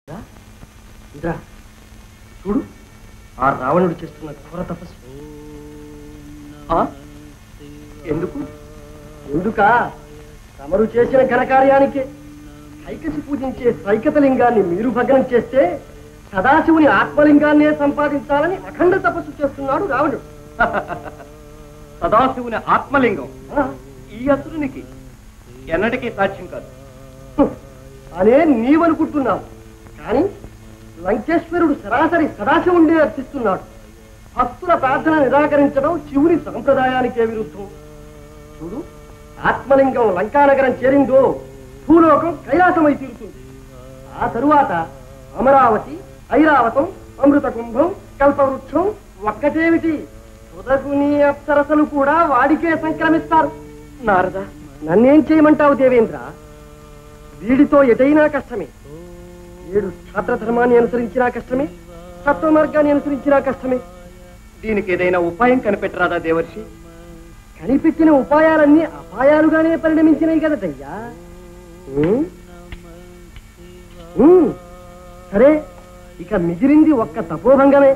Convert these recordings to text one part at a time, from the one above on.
ఇంద్రా చూడు ఆ రావణుడు చేస్తున్న ఘోర తపస్సు ఆ? ఎందుకు ఎందుక తమరు చేసిన ఘనకార్యానికి కైకసి పూజించే సైకతలింగాన్ని మీరు భగ్నం చేస్తే సదాశివుని ఆత్మలింగాన్నే సంపాదించాలని అఖండ తపస్సు చేస్తున్నాడు రావణుడు సదాశివుని ఆత్మలింగం ఆ? ఈ అసురునికి ఎన్నటికీ సాధ్యం కాదు హ్మ్. అనే నీవనుకుంటున్నావు కానీ లంకేశ్వరుడు సరాసరి సదాశివుండే అర్చిస్తున్నాడు భక్తుల ప్రార్థన నిరాకరించడం శివుని సంప్రదాయానికే విరుద్ధం చూడు ఆత్మలింగం లంకానగరం చేరిందో భూలోకం కైలాసమై తీరుతుంది ఆ తరువాత అమరావతి ఐరావతం అమృత కుంభం కల్పవృక్షం ఒక్కటేమిటి సుధగుని అప్సరసలు కూడా వాడికే సంక్రమిస్తారు నారద నన్నేం చేయమంటావు దేవేంద్ర వీడితో ఎటైనా కష్టమే వీడు క్షాత్రధర్మాన్ని అనుసరించినా కష్టమే సత్వ మార్గాన్ని అనుసరించినా కష్టమే దీనికి ఏదైనా ఉపాయం కనిపెట్టరాదా దేవర్షి కనిపెట్టిన ఉపాయాలన్నీ అపాయాలుగానే పరిణమించినాయి కదటయ్యా ఉమ్? ఉమ్. సరే ఇక మిగిలింది ఒక్క తపోభంగమే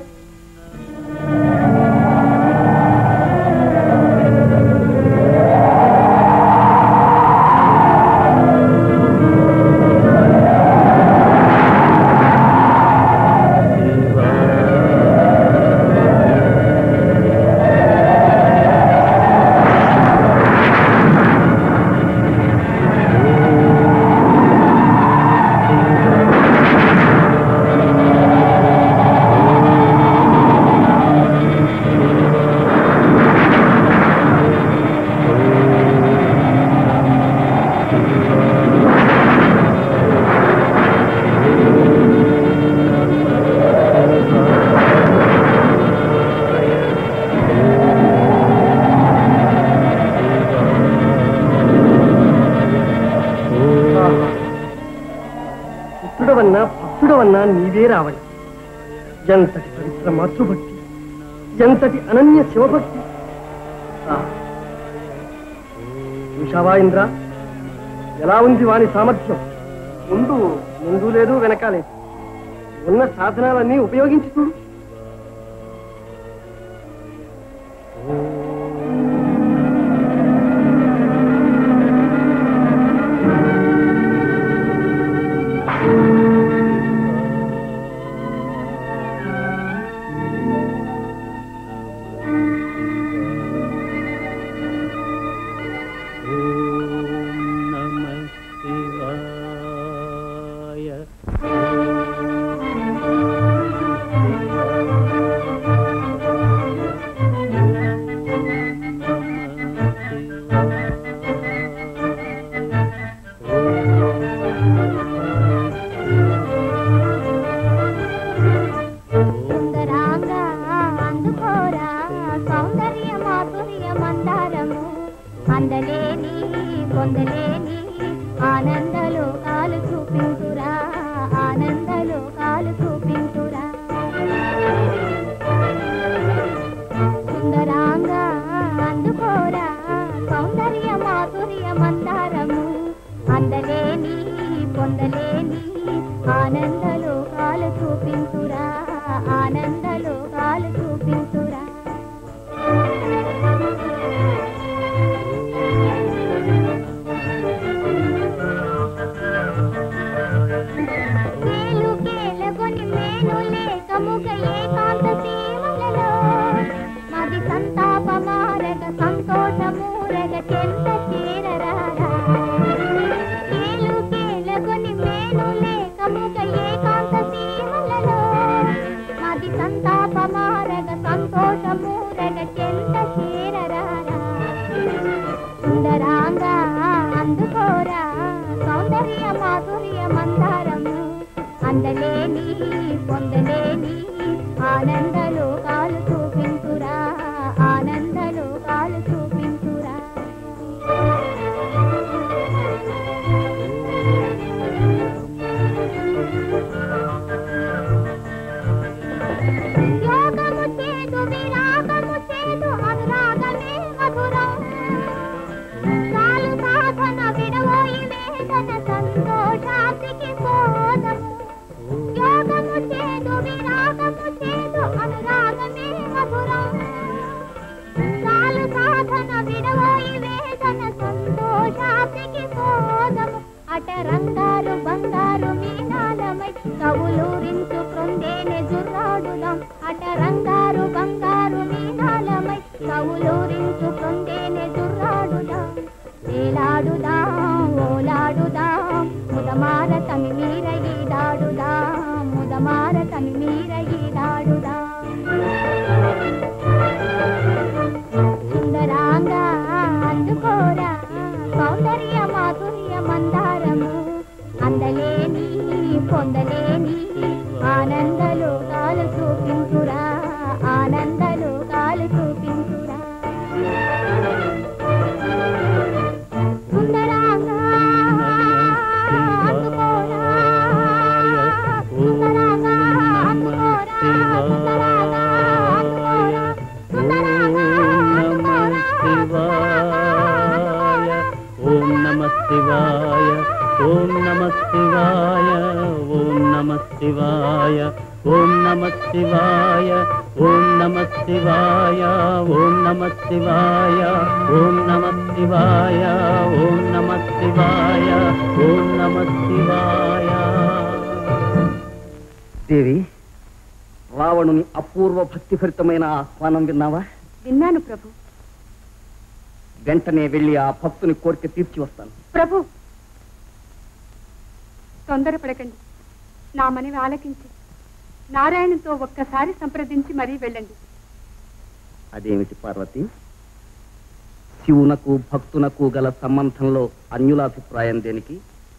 పుత్రుడవన్నా భక్తుడవన్నా నీవే రావణి ఎంతటి పవిత్ర మాతృభక్తి ఎంతటి అనన్య శివభక్తి ఆ. చూశావా ఇంద్ర ఎలా ఉంది వాని సామర్థ్యం ముందు ముందు లేదు వెనక లేదు ఉన్న సాధనాలన్నీ ఉపయోగించి చూడు సుందరాంగా అందుకోరా సౌందర్య మాధుర్య మందారము అందలేని పొందలేని ఆనందలో కాలు చూపింతురా ఆనందలో కాలు చూపింతురా సుందరాంగా అందుకోరా సౌందర్య మాధుర్య మందారము అందలేని పొందలేని ఆనందలో కాలు చూపింతురా ఆనందలో కాలు చూపింతురా మేలు కేలగొని మేలు లేకముగ ఏకాంత సీమలలో మది సంతాప మారగ సంతోషమూరగ చెంత చేరరారా మేలు కేలగొని మేలు లేకముగ ఏకాంత సీమలలో మది సంతాప మారగ సంతోషమూరగ చెంత చేరరారా సుందరాంగా అందుకోరా సౌందర్య మాధుర్య మందారము అందలేని పొందలేని ఆనందలో కాలు చూపింతురా ఆనందలో కాలు చూపింతురా యోగము చేదు విరాగము చేదు అనురాగమే మధురం చాలు సాధన విడవోయి వేదన సంతోషానికి పోదము నీరాలమై కవులూరించు క్రొందేనే జుర్రాడుదాం అట రంగారు బంగారు నీరాలమై కవులూరించు క్రొందేనే జుర్రాడుదాం వేలాడుదాం ఓలాడుదాం ముదమార తమి మీర ఈదాడుదాం ముదమార తమి మీర ఈదాడుదాం సుందరాంగా అందుకోరా సౌందర్య మాధుర్య మందారము అందలేని పొందలేని ఆనందలు కాలు చూపించురా ఆనందలు కాలు చూపించురా సుందరాంగా అందుకోరా సుందరాంగా అందుకోరా సుందరాంగా అందుకోరా సుందరాంగా ఓం నమ శివాయ ఓం నమ శివాయ ఓం నమ శివాయ ఓం నమ శివాయ ఓం నమ శివాయ ఓం నమ శివాయ ఓం నమ శివాయ ఓం నమ శివాయ ఓం నమ శివాయ దేవి రావణుని అపూర్వ భక్తిభరితమైన ఆహ్వానం విన్నావా విన్నాను ప్రభు వెంటనే వెళ్ళి ఆ భక్తుని కోరిక తీర్చి వస్తాను ప్రభు తొందరపడకండి నా మనవి ఆలకించి నారాయణతో ఒక్కసారి సంప్రదించి మరీ వెళ్ళండి అదేమిటి పార్వతి శివునకు భక్తునకు గల సంబంధంలో అన్యుల అభిప్రాయం దేనికి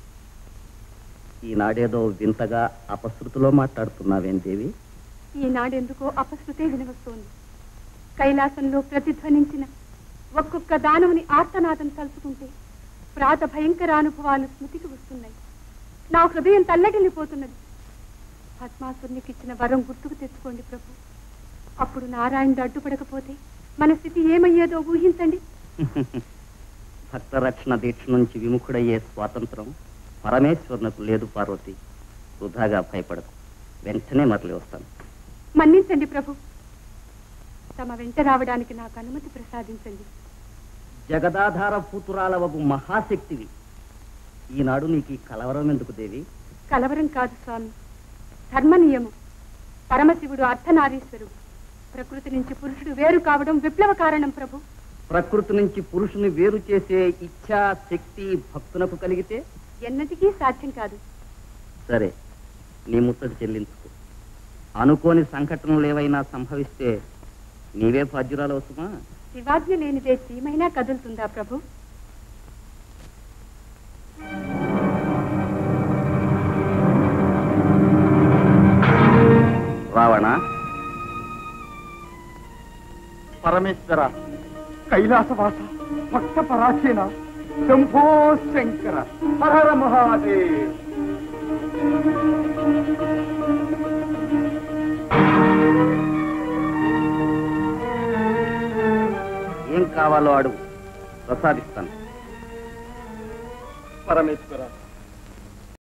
ఈనాడేదో వింతగా అపశృతిలో మాట్లాడుతున్నావేం దేవి ఈనాడెందుకో అపశృతే వినవస్తోంది కైలాసంలో ప్రతిధ్వనించిన ఒక్కొక్క దానవుని ఆర్తనాదం తలుచుకుంటే ప్రాత భయంకర అనుభవాలు స్మృతికి వస్తున్నాయి నా హృదయం తల్లడిల్లిపోతున్నది పద్మాసురునికి ఇచ్చిన వరం గుర్తుకు తెచ్చుకోండి ప్రభు అప్పుడు నారాయణుడు అడ్డుపడకపోతే మన స్థితి ఏమయ్యేదో ఊహించండి భక్త రక్షణ దీక్ష నుంచి విముఖుడయ్యే స్వాతంత్రం పరమేశ్వరునకు లేదు పార్వతి వృధాగా భయపడకు వెంటనే మరలి వస్తాను మన్నించండి ప్రభు తమ వెంట రావడానికి నాకు అనుమతి ప్రసాదించండి జగదాధార భూతురాల వగు మహాశక్తివి ఈనాడు నీకు ఈ కలవరం ఎందుకు దేవి కలవరం కాదు స్వామి ధర్మ నియమం పరమశివుడు అర్ధనారీశ్వరుడు ప్రకృతి నుంచి పురుషుడు వేరు కావడం విప్లవ కారణం ప్రభు ప్రకృతి నుంచి పురుషుని వేరు చేసే ఇచ్ఛా శక్తి భక్తునకు కలిగితే ఎన్నటికీ సాధ్యం కాదు సరే నీ ముత్తడి చెల్లించుకో అనుకోని సంఘటనలు ఏవైనా సంభవిస్తే నీవే బాధ్యురాలు అవుతుమా శివాజ్ఞ లేనిదే చీమైనా కదులుతుందా ప్రభు రావణ పరమేశ్వర కైలాసవాస భక్త పరాధీన శంభో శంకర హర హర మహాదేవ్ ఏం కావాలో అడుగు ప్రసాదిస్తాను పరమేశ్వర